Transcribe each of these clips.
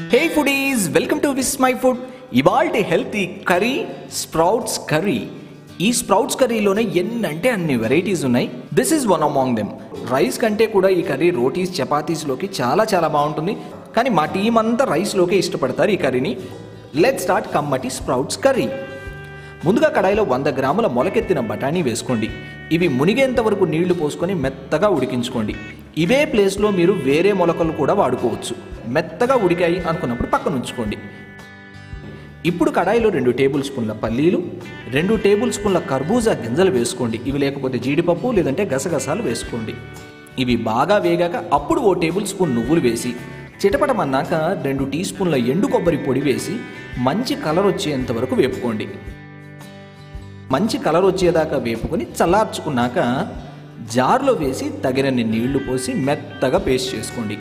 hey foodies welcome to Vismai food ఇవాల్టి healthy curry sprouts curry ఈ sprouts కర్రీలోనే ఎన్నంటే అన్ని వెరైటీస్ ఉన్నాయి this is one among them rice కంటే కూడా ఈ కర్రీ రోటీస్ చపాతీస్లోకి చాలా చాలా బాగుంటుంది కానీ మా టీం అంతా రైస్లోకే ఇష్టపడతారు ఈ కర్రీని లెట్ స్టార్ట్ కమ్మటి స్ప్రౌట్స్ కర్రీ ముందుగా కడాయిలో వంద గ్రాముల మొలకెత్తిన బఠానీ వేసుకోండి ఇవి మునిగేంత వరకు నీళ్లు పోసుకొని మెత్తగా ఉడికించుకోండి ఇవే ప్లేస్లో మీరు వేరే మొలకలు కూడా వాడుకోవచ్చు మెత్తగా ఉడికాయి అనుకున్నప్పుడు పక్కన ఉంచుకోండి ఇప్పుడు కడాయిలో రెండు టేబుల్ స్పూన్ల పల్లీలు రెండు టేబుల్ స్పూన్ల కర్బూజా గింజలు వేసుకోండి ఇవి లేకపోతే జీడిపప్పు లేదంటే గసగసాలు వేసుకోండి ఇవి బాగా వేగాక అప్పుడు ఓ టేబుల్ స్పూన్ నువ్వులు వేసి చిటపటమన్నాక రెండు టీ స్పూన్ల ఎండు కొబ్బరి పొడి వేసి మంచి కలర్ వచ్చేంత వరకు వేపుకోండి మంచి కలర్ వచ్చేదాకా వేపుకొని చల్లార్చుకున్నాక జార్లో వేసి తగినన్ని నీళ్లు పోసి మెత్తగా పేస్ట్ చేసుకోండి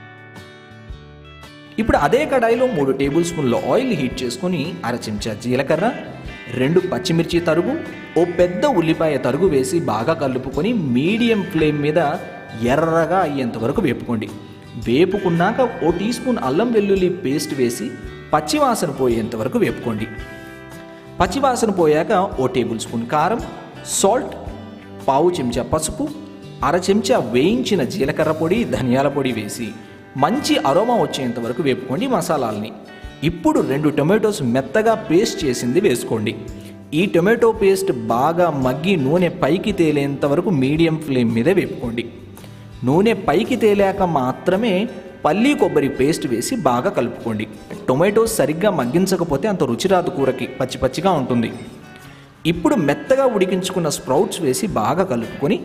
ఇప్పుడు అదే కడాయిలో మూడు టేబుల్ స్పూన్ల ఆయిల్ హీట్ చేసుకొని అర చెంచా జీలకర్ర రెండు పచ్చిమిర్చి తరుగు ఓ పెద్ద ఉల్లిపాయ తరుగు వేసి బాగా కలుపుకొని మీడియం ఫ్లేమ్ మీద ఎర్రగా అయ్యేంత వరకు వేపుకోండి వేపుకున్నాక ఓ టీ స్పూన్ అల్లం వెల్లుల్లి పేస్ట్ వేసి పచ్చివాసన పోయేంత వరకు వేపుకోండి పచ్చివాసన పోయాక ఓ టేబుల్ స్పూన్ కారం సాల్ట్ పావు చెంచా పసుపు అర చెంచా వేయించిన జీలకర్ర పొడి ధనియాల పొడి వేసి మంచి అరోమా వచ్చేంత వరకు వేపుకోండి మసాలాల్ని ఇప్పుడు రెండు టొమాటోస్ మెత్తగా పేస్ట్ చేసింది వేసుకోండి ఈ టొమాటో పేస్ట్ బాగా మగ్గి నూనె పైకి తేలేంత వరకు మీడియం ఫ్లేమ్ మీద వేపుకోండి నూనె పైకి తేలాక మాత్రమే పల్లీ కొబ్బరి పేస్ట్ వేసి బాగా కలుపుకోండి టొమాటోస్ సరిగ్గా మగ్గించకపోతే అంత రుచి రాదు కూరకి పచ్చి పచ్చిగా ఉంటుంది ఇప్పుడు మెత్తగా ఉడికించుకున్న స్ప్రౌట్స్ వేసి బాగా కలుపుకొని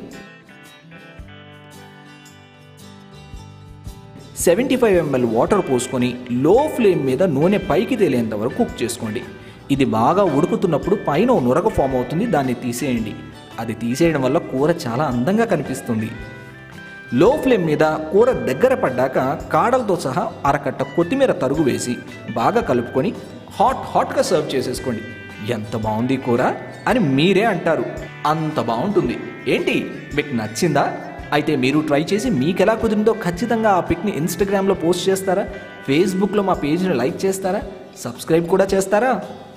సెవెంటీ ఫైవ్ ఎంఎల్ వాటర్ పోసుకొని లో ఫ్లేమ్ మీద నూనె పైకి తేలేంత వరకు కుక్ చేసుకోండి ఇది బాగా ఉడుకుతున్నప్పుడు పైన ఓ నురగ ఫామ్ అవుతుంది దాన్ని తీసేయండి అది తీసేయడం వల్ల కూర చాలా అందంగా కనిపిస్తుంది లో ఫ్లేమ్ మీద కూర దగ్గర పడ్డాక కాడలతో సహా అరకట్ట కొత్తిమీర తరుగు వేసి బాగా కలుపుకొని హాట్ హాట్గా సర్వ్ చేసేసుకోండి ఎంత బాగుంది ఈ కూర అని మీరే అంటారు అంత బాగుంటుంది ఏంటి మీకు నచ్చిందా అయితే మీరు ట్రై చేసి మీకు ఎలా కుదిరిందో ఖచ్చితంగా ఆ పిక్ని ఇన్స్టాగ్రామ్లో పోస్ట్ చేస్తారా ఫేస్బుక్లో మా పేజ్ని లైక్ చేస్తారా సబ్స్క్రైబ్ కూడా చేస్తారా